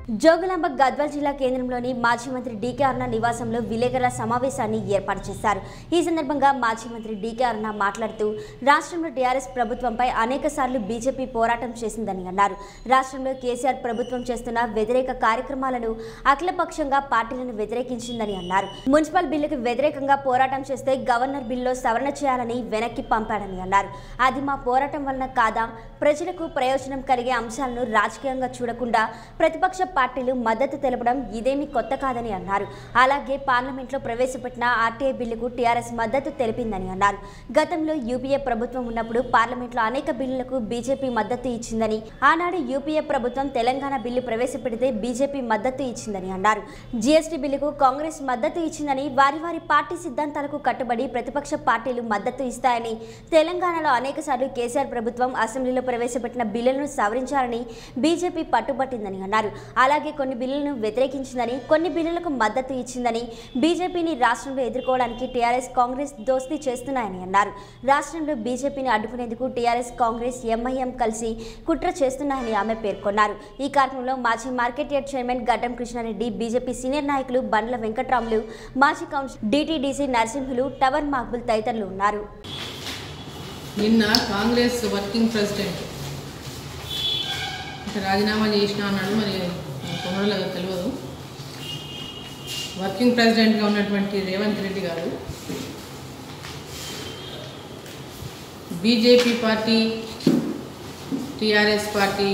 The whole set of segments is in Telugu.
జోగులాంబ గద్వాల్ జిల్లా కేంద్రంలోని మాజీ మంత్రి డీకే అరుణ నివాసంలో విలేకరుల సమావేశాన్ని ఏర్పాటు చేశారు ఈ సందర్భంగా మాజీ మంత్రి డీకే అరుణ మాట్లాడుతూ రాష్ట్రంలో టీఆర్ఎస్ ప్రభుత్వంపై అనేక సార్లు బీజేపీ పోరాటం చేసిందని అన్నారు రాష్ట్రంలో కేసీఆర్ ప్రభుత్వం చేస్తున్న వ్యతిరేక కార్యక్రమాలను అఖిలపక్షంగా పార్టీలను వ్యతిరేకించిందని అన్నారు మున్సిపల్ బిల్లుకు వ్యతిరేకంగా పోరాటం చేస్తే గవర్నర్ బిల్లులో సవరణ చేయాలని వెనక్కి పంపాడని అన్నారు అది మా పోరాటం వలన కాదా ప్రజలకు ప్రయోజనం కలిగే అంశాలను రాజకీయంగా చూడకుండా ప్రతిపక్ష పార్టీలు మద్దతు తెలపడం ఇదేమీ కొత్త కాదని అన్నారు అలాగే పార్లమెంట్లో ప్రవేశపెట్టిన ఆర్టీఐ బిల్లుకు టీఆర్ఎస్ మద్దతు తెలిపిందని అన్నారు గతంలో యూపీఏ ప్రభుత్వం ఉన్నప్పుడు పార్లమెంట్లో అనేక బిల్లులకు బీజేపీ మద్దతు ఇచ్చిందని ఆనాడు యూపీఏ ప్రభుత్వం తెలంగాణ బిల్లు ప్రవేశపెడితే బీజేపీ మద్దతు ఇచ్చిందని అన్నారు జీఎస్టీ బిల్లుకు కాంగ్రెస్ మద్దతు ఇచ్చిందని వారి వారి పార్టీ సిద్ధాంతాలకు కట్టుబడి ప్రతిపక్ష పార్టీలు మద్దతు ఇస్తాయని తెలంగాణలో అనేక సార్లు కేసీఆర్ ప్రభుత్వం అసెంబ్లీలో ప్రవేశపెట్టిన బిల్లులను సవరించాలని బీజేపీ పట్టుబట్టిందని అన్నారు అలాగే కొన్ని బిల్లులను వ్యతిరేకించిందని కొన్ని బిల్లులకు మద్దతు ఇచ్చిందని బీజేపీని రాష్ట్రంలో ఎదుర్కోవడానికి టీఆర్ఎస్ కాంగ్రెస్ దోస్తీ చేస్తున్నాయని అన్నారు రాష్ట్రంలో బీజేపీని అడ్డుకునేందుకు టీఆర్ఎస్ కాంగ్రెస్ ఎంఐఎం కలిసి కుట్ర చేస్తున్నాయని ఆమె పేర్కొన్నారు ఈ కార్యక్రమంలో మాజీ మార్కెట్ యార్డ్ చైర్మన్ గడ్డం కృష్ణారెడ్డి బీజేపీ సీనియర్ నాయకులు బండ్ల వెంకట్రాములు మాజీ council DTDC Narasimhulu tower Mahabul తదితరులు ఉన్నారు నిన్న కాంగ్రెస్ వర్కింగ్ ప్రెసిడెంట్ అంటే రాజీనామా చేసిన అన్నాడు మరి కొనడలేదు తెలియదు వర్కింగ్ ప్రెసిడెంట్గా ఉన్నటువంటి రేవంత్ రెడ్డి గారు బీజేపీ పార్టీ టీఆర్ఎస్ పార్టీ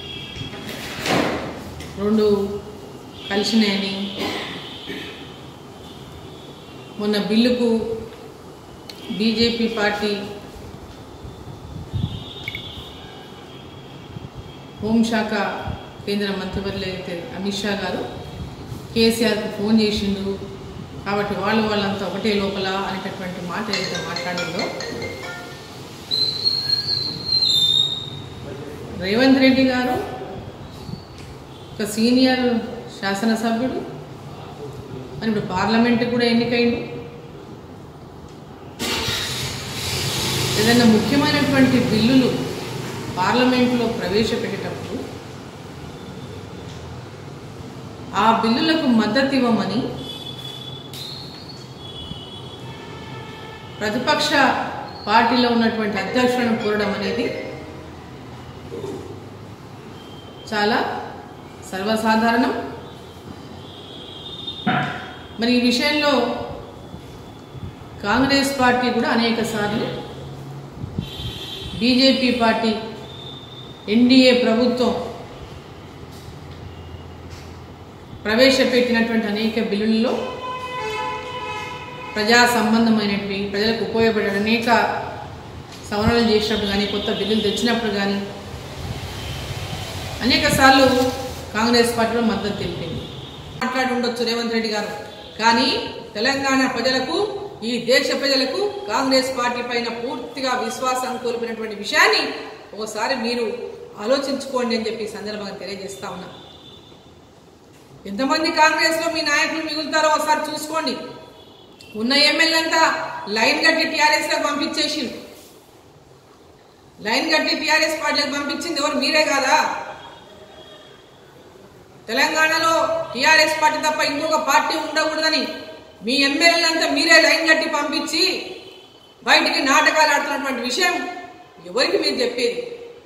రెండు కలిసినాయని మొన్న బిల్లుకు బీజేపీ పార్టీ హోంశాఖ కేంద్ర మంత్రివర్యులు అయితే అమిత్ షా గారు కేసీఆర్కు ఫోన్ చేసిండు కాబట్టి వాళ్ళు వాళ్ళంతా ఒకటే లోపల అనేటటువంటి మాట ఏదైతే మాట్లాడిందో రేవంత్ రెడ్డి గారు ఒక సీనియర్ శాసనసభ్యుడు మరి ఇప్పుడు పార్లమెంట్ కూడా ఎన్నికైండు ఏదైనా ముఖ్యమైనటువంటి బిల్లులు పార్లమెంట్లో ప్రవేశపెట్టేటప్పుడు ఆ బిల్లులకు మద్దతు ఇవ్వమని ప్రతిపక్ష పార్టీలో ఉన్నటువంటి అధ్యక్షులను కోరడం అనేది చాలా సర్వసాధారణం మరి ఈ విషయంలో కాంగ్రెస్ పార్టీ కూడా అనేక సార్లు బీజేపీ పార్టీ ఎన్డీఏ ప్రభుత్వం ప్రవేశపెట్టినటువంటి అనేక బిల్లుల్లో ప్రజా సంబంధమైనవి ప్రజలకు ఉపయోగపడే అనేక సవరణలు చేసినప్పుడు కానీ కొత్త బిల్లులు తెచ్చినప్పుడు కానీ అనేక సార్లు కాంగ్రెస్ పార్టీలో మద్దతు తెలిపింది మాట్లాడి ఉండొచ్చు రేవంత్ రెడ్డి గారు కానీ తెలంగాణ ప్రజలకు ఈ దేశ ప్రజలకు కాంగ్రెస్ పార్టీ పైన పూర్తిగా విశ్వాసం కోల్పోయినటువంటి విషయాన్ని ఒకసారి మీరు ఆలోచించుకోండి అని చెప్పి ఈ సందర్భంగా తెలియజేస్తా ఉన్నా ఎంతమంది కాంగ్రెస్ లో మీ నాయకులు మిగులుతారో ఒకసారి చూసుకోండి ఉన్న ఎమ్మెల్యేలంతా లైన్ కట్టి టీఆర్ఎస్ లకు పంపించేసి లైన్ కట్టి టీఆర్ఎస్ పార్టీలకు పంపించింది ఎవరు మీరే కాదా తెలంగాణలో టీఆర్ఎస్ పార్టీ తప్ప ఇంకొక పార్టీ ఉండకూడదని మీ ఎమ్మెల్యేలంతా మీరే లైన్ కట్టి పంపించి బయటికి నాటకాలు ఆడుతున్నటువంటి విషయం ఎవరికి మీరు చెప్పేది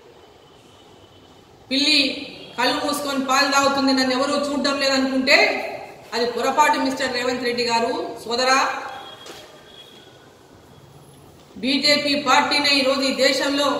పిల్లి కళ్ళు మూసుకొని పాలు తాగుతుంది నన్ను ఎవరు చూడడం లేదనుకుంటే అది పొరపాటు మిస్టర్ రేవంత్ రెడ్డి గారు సోదరా బీజేపీ పార్టీనే ఈరోజు ఈ దేశంలో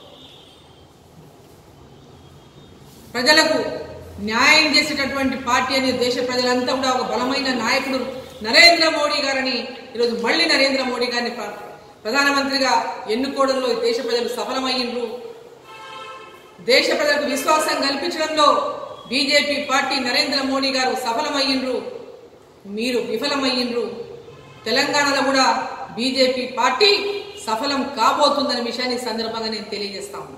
ప్రజలకు న్యాయం చేసేటటువంటి పార్టీ అనే దేశ ప్రజలంతా కూడా ఒక బలమైన నాయకుడు నరేంద్ర మోడీ గారని ఈరోజు మళ్ళీ నరేంద్ర మోడీ గారిని ప్ర- ప్రధానమంత్రిగా ఎన్నుకోవడంలో ఈ దేశ ప్రజలు సఫలమయ్యిండ్రు దేశ ప్రజలకు విశ్వాసం కల్పించడంలో బీజేపీ పార్టీ నరేంద్ర మోడీ గారు సఫలమయ్యిండ్రు మీరు విఫలమయ్యిండ్రు తెలంగాణలో కూడా బీజేపీ పార్టీ సఫలం కాబోతుందనే విషయాన్ని ఈ సందర్భంగా నేను తెలియజేస్తాను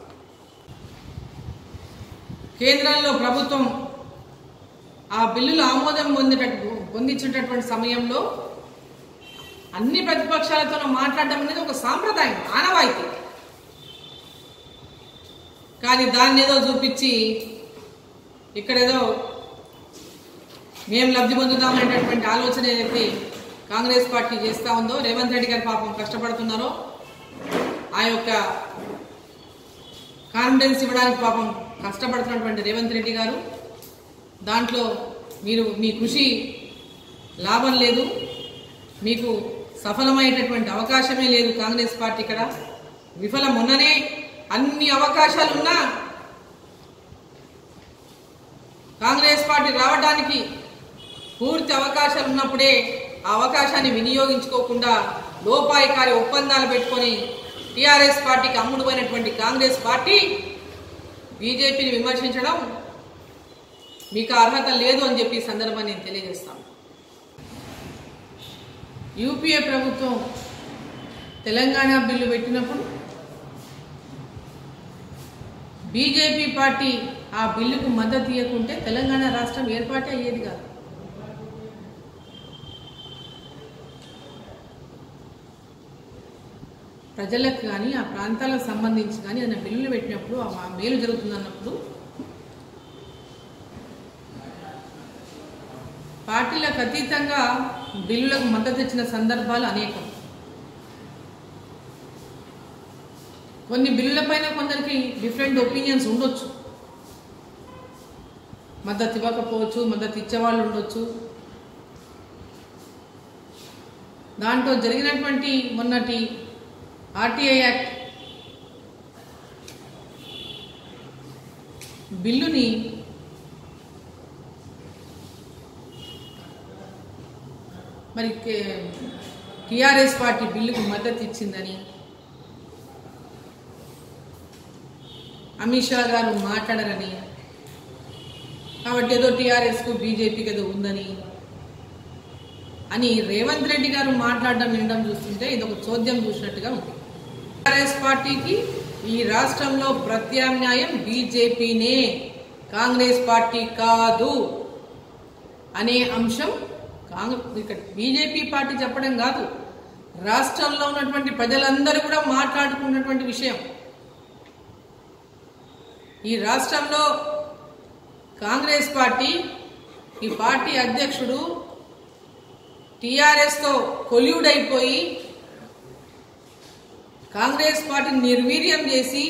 కేంద్రంలో ప్రభుత్వం ఆ బిల్లులు ఆమోదం పొందేటట్టు పొందించేటటువంటి సమయంలో అన్ని ప్రతిపక్షాలతో మాట్లాడడం అనేది ఒక సాంప్రదాయం ఆనవాయితీ కానీ దాన్ని ఏదో చూపించి ఇక్కడేదో మేము లబ్ధి పొందుతామనేటటువంటి ఆలోచన ఏదైతే కాంగ్రెస్ పార్టీ చేస్తూ ఉందో రేవంత్ రెడ్డి గారు పాపం కష్టపడుతున్నారో ఆ యొక్క కాన్ఫిడెన్స్ ఇవ్వడానికి పాపం కష్టపడుతున్నటువంటి రేవంత్ రెడ్డి గారు దాంట్లో మీరు మీ కృషి లాభం లేదు మీకు సఫలమయ్యేటటువంటి అవకాశమే లేదు కాంగ్రెస్ పార్టీ ఇక్కడ విఫలం మొన్ననే అన్ని అవకాశాలు ఉన్నా కాంగ్రెస్ పార్టీ రావడానికి పూర్తి అవకాశాలు ఉన్నప్పుడే ఆ అవకాశాన్ని వినియోగించుకోకుండా లోపాయికారి ఒప్పందాలు పెట్టుకొని టీఆర్ఎస్ పార్టీకి అమ్ముడుపోయినటువంటి కాంగ్రెస్ పార్టీ బీజేపీని విమర్శించడం మీకు అర్హత లేదు అని చెప్పి ఈ సందర్భాన్ని నేను తెలియజేస్తాను యూపీఏ ప్రభుత్వం తెలంగాణ బిల్లు పెట్టినప్పుడు బీజేపీ పార్టీ ఆ బిల్లుకు మద్దతు ఇవ్వకుంటే తెలంగాణ రాష్ట్రం ఏర్పాటే అయ్యేది కాదు ప్రజలకు కానీ ఆ ప్రాంతాలకు సంబంధించి కానీ ఏదైనా బిల్లులు పెట్టినప్పుడు ఆ మేలు జరుగుతుందన్నప్పుడు పార్టీలకు అతీతంగా బిల్లులకు మద్దతు ఇచ్చిన సందర్భాలు అనేకం కొన్ని బిల్లులపైన కొందరికి డిఫరెంట్ ఒపీనియన్స్ ఉండొచ్చు మద్దతు ఇవ్వకపోవచ్చు మద్దతు ఇచ్చేవాళ్ళు ఉండొచ్చు దాంట్లో జరిగినటువంటి మొన్నటి ఆర్టీఐ యాక్ట్ బిల్లుని మరి టిఆర్ఎస్ పార్టీ బిల్లుకు మద్దతు ఇచ్చిందని అమిత్ షా గారు మాట్లాడరని కాబట్టి ఏదో టీఆర్ఎస్కు బీజేపీకి ఏదో ఉందని అని రేవంత్ రెడ్డి గారు మాట్లాడడం వినడం చూస్తుంటే ఇది ఒక చోద్యం చూసినట్టుగా ఉంది టీఆర్ఎస్ పార్టీకి ఈ రాష్ట్రంలో ప్రత్యామ్నాయం బీజేపీనే కాంగ్రెస్ పార్టీ కాదు అనే అంశం కాంగ్రెస్ ఇక్కడ బీజేపీ పార్టీ చెప్పడం కాదు రాష్ట్రంలో ఉన్నటువంటి ప్రజలందరూ కూడా మాట్లాడుకున్నటువంటి విషయం ఈ రాష్ట్రంలో కాంగ్రెస్ పార్టీ ఈ పార్టీ అధ్యక్షుడు టీఆర్ఎస్తో కొల్యూడ్ అయిపోయి కాంగ్రెస్ పార్టీని నిర్వీర్యం చేసి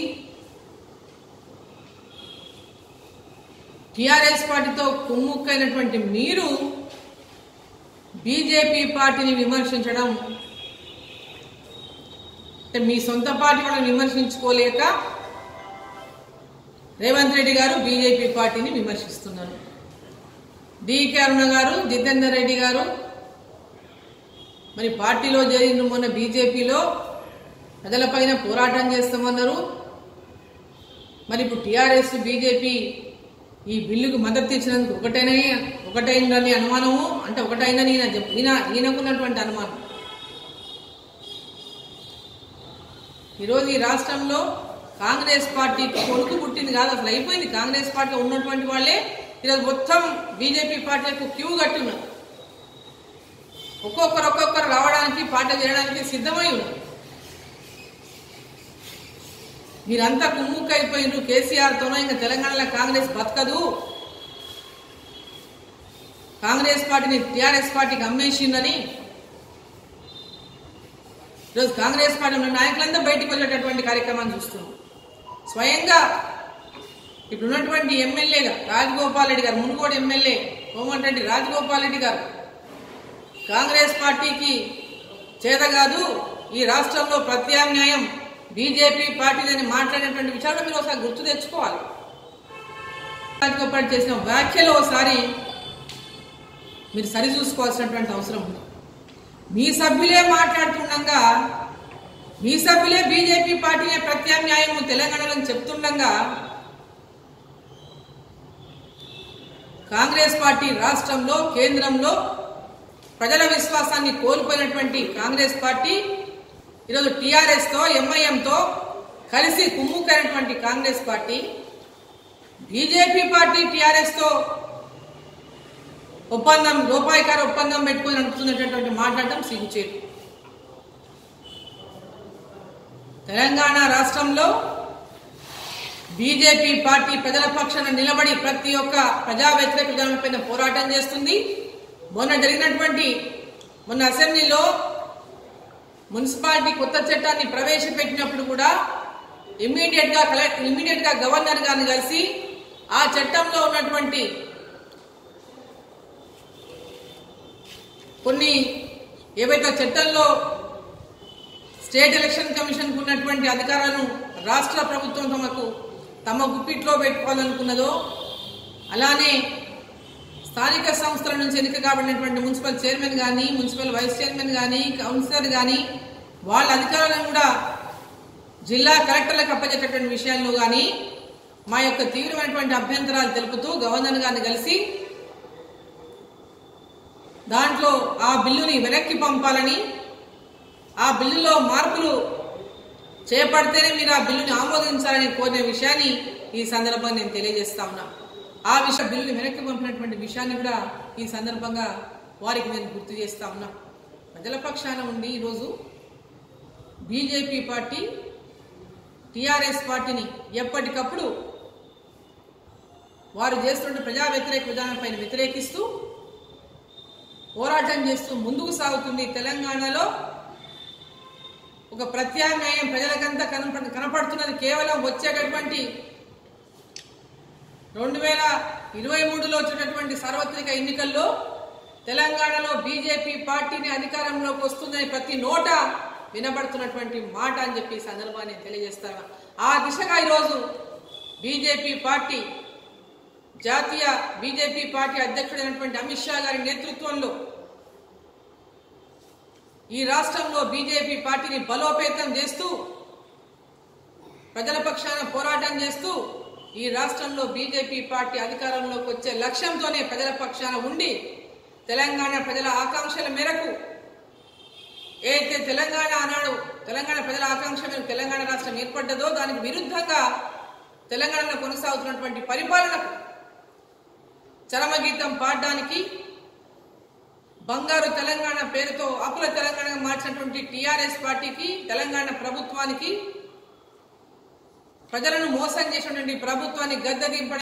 టీఆర్ఎస్ పార్టీతో కుమ్ముక్కైనటువంటి మీరు బీజేపీ పార్టీని విమర్శించడం అంటే మీ సొంత పార్టీ వాళ్ళని విమర్శించుకోలేక రేవంత్ రెడ్డి గారు బీజేపీ పార్టీని విమర్శిస్తున్నారు డికే అరుణ గారు జితేందర్ రెడ్డి గారు మరి పార్టీలో జరిగిన మొన్న బీజేపీలో ప్రజలపైన పోరాటం చేస్తామన్నారు మరి ఇప్పుడు టీఆర్ఎస్ బీజేపీ ఈ బిల్లుకు మద్దతు ఇచ్చినందుకు ఒకటైనా ఒకటైందని అనుమానము అంటే ఒకటైందని ఈయన చెప్- ఈయన ఈయనకున్నటువంటి అనుమానం ఈరోజు ఈ రాష్ట్రంలో కాంగ్రెస్ పార్టీకి కొడుకు పుట్టింది కాదు అసలు అయిపోయింది కాంగ్రెస్ పార్టీలో ఉన్నటువంటి వాళ్ళే ఈరోజు మొత్తం బీజేపీ పార్టీలకు క్యూ కట్టున్నారు ఒక్కొక్కరు ఒక్కొక్కరు రావడానికి పార్టీ చేయడానికి సిద్ధమై ఉన్నారు మీరంతా కుమ్ముక్కైపోయినారు కేసీఆర్తోనో ఇంకా తెలంగాణలో కాంగ్రెస్ బతకదు కాంగ్రెస్ పార్టీని టీఆర్ఎస్ పార్టీకి అమ్మేసిందని ఈరోజు కాంగ్రెస్ పార్టీ ఉన్న నాయకులంతా బయటికి వెళ్ళేటటువంటి కార్యక్రమాన్ని చూస్తున్నాం స్వయంగా ఇప్పుడు ఉన్నటువంటి ఎమ్మెల్యేగా రాజగోపాల్ రెడ్డి గారు మునుగోడు ఎమ్మెల్యే కోమటిరెడ్డి రాజగోపాల్ రెడ్డి గారు కాంగ్రెస్ పార్టీకి చేత కాదు ఈ రాష్ట్రంలో ప్రత్యామ్నాయం బీజేపీ పార్టీలని మాట్లాడినటువంటి విషయాలు మీరు ఒకసారి గుర్తు తెచ్చుకోవాలి రాజగోపాల్ రెడ్డి చేసిన వ్యాఖ్యలు ఒకసారి మీరు సరి చూసుకోవాల్సినటువంటి అవసరం ఉంది మీ సభ్యులే మాట్లాడుతుండగా మీ సభ్యులే బీజేపీ పార్టీనే ప్రత్యామ్నాయం తెలంగాణలో చెప్తుండగా కాంగ్రెస్ పార్టీ రాష్ట్రంలో కేంద్రంలో ప్రజల విశ్వాసాన్ని కోల్పోయినటువంటి కాంగ్రెస్ పార్టీ ఈరోజు టీఆర్ఎస్తో ఎంఐఎంతో కలిసి కుమ్ముకైనటువంటి కాంగ్రెస్ పార్టీ బీజేపీ పార్టీ టీఆర్ఎస్తో ఒప్పందం రూపాయికార ఒప్పందం పెట్టుకొని నడుపుతున్నటువంటి మాట్లాడటం సిగ్గుచేటు తెలంగాణ రాష్ట్రంలో బీజేపీ పార్టీ ప్రజల పక్షాన నిలబడి ప్రతి ఒక్క ప్రజా వ్యతిరేక విధానంపైన పోరాటం చేస్తుంది మొన్న జరిగినటువంటి మొన్న అసెంబ్లీలో మున్సిపాలిటీ కొత్త చట్టాన్ని ప్రవేశపెట్టినప్పుడు కూడా ఇమ్మీడియట్ గా కలెక్టర్ ఇమ్మీడియట్ గా గవర్నర్ గారిని కలిసి ఆ చట్టంలో ఉన్నటువంటి కొన్ని ఏవైతే చట్టంలో స్టేట్ ఎలక్షన్ కమిషన్ ఉన్నటువంటి అధికారాలను రాష్ట్ర ప్రభుత్వం తమకు తమ గుప్పిట్లో పెట్టుకోవాలనుకున్నదో అలానే స్థానిక సంస్థల నుంచి ఎన్నిక కాబడినటువంటి మున్సిపల్ చైర్మన్ కానీ మున్సిపల్ వైస్ చైర్మన్ కానీ కౌన్సిలర్ కానీ వాళ్ళ అధికారాలను కూడా జిల్లా కలెక్టర్లకు అప్పచెప్పేటువంటి విషయాల్లో కానీ మా యొక్క తీవ్రమైనటువంటి అభ్యంతరాలు తెలుపుతూ గవర్నర్ గారిని కలిసి దాంట్లో ఆ బిల్లుని వెనక్కి పంపాలని ఆ బిల్లులో మార్పులు చేపడితేనే మీరు ఆ బిల్లుని ఆమోదించాలని కోరిన విషయాన్ని ఈ సందర్భంగా నేను తెలియజేస్తా ఉన్నా ఆ విషయ బిల్లుని వెనక్కి పంపినటువంటి విషయాన్ని కూడా ఈ సందర్భంగా వారికి నేను గుర్తు చేస్తా ఉన్నా ప్రజల పక్షాన ఉండి ఈరోజు బీజేపీ పార్టీ టిఆర్ఎస్ పార్టీని ఎప్పటికప్పుడు వారు చేస్తున్న ప్రజా వ్యతిరేక విధానంపైన వ్యతిరేకిస్తూ పోరాటం చేస్తూ ముందుకు సాగుతుంది తెలంగాణలో ఒక ప్రత్యామ్నాయం ప్రజలకంతా కనప కనపడుతున్నది కేవలం వచ్చేటటువంటి రెండు వేల ఇరవై మూడులో వచ్చేటటువంటి సార్వత్రిక ఎన్నికల్లో తెలంగాణలో బీజేపీ పార్టీని అధికారంలోకి వస్తుందని ప్రతి నోట వినబడుతున్నటువంటి మాట అని చెప్పి ఈ సందర్భాన్ని తెలియజేస్తాను ఆ దిశగా ఈరోజు బీజేపీ పార్టీ జాతీయ బీజేపీ పార్టీ అధ్యక్షుడైనటువంటి అమిత్ షా గారి నేతృత్వంలో ఈ రాష్ట్రంలో బీజేపీ పార్టీని బలోపేతం చేస్తూ ప్రజల పక్షాన పోరాటం చేస్తూ ఈ రాష్ట్రంలో బీజేపీ పార్టీ అధికారంలోకి వచ్చే లక్ష్యంతోనే ప్రజల పక్షాన ఉండి తెలంగాణ ప్రజల ఆకాంక్షల మేరకు ఏదైతే తెలంగాణ ఆనాడు తెలంగాణ ప్రజల ఆకాంక్ష మేరకు తెలంగాణ రాష్ట్రం ఏర్పడ్డదో దానికి విరుద్ధంగా తెలంగాణలో కొనసాగుతున్నటువంటి పరిపాలనకు చరమగీతం పాడడానికి బంగారు తెలంగాణ పేరుతో అప్పుల తెలంగాణగా మార్చినటువంటి టిఆర్ఎస్ పార్టీకి తెలంగాణ ప్రభుత్వానికి ప్రజలను మోసం చేసినటువంటి ప్రభుత్వాన్ని గద్దె దింపడం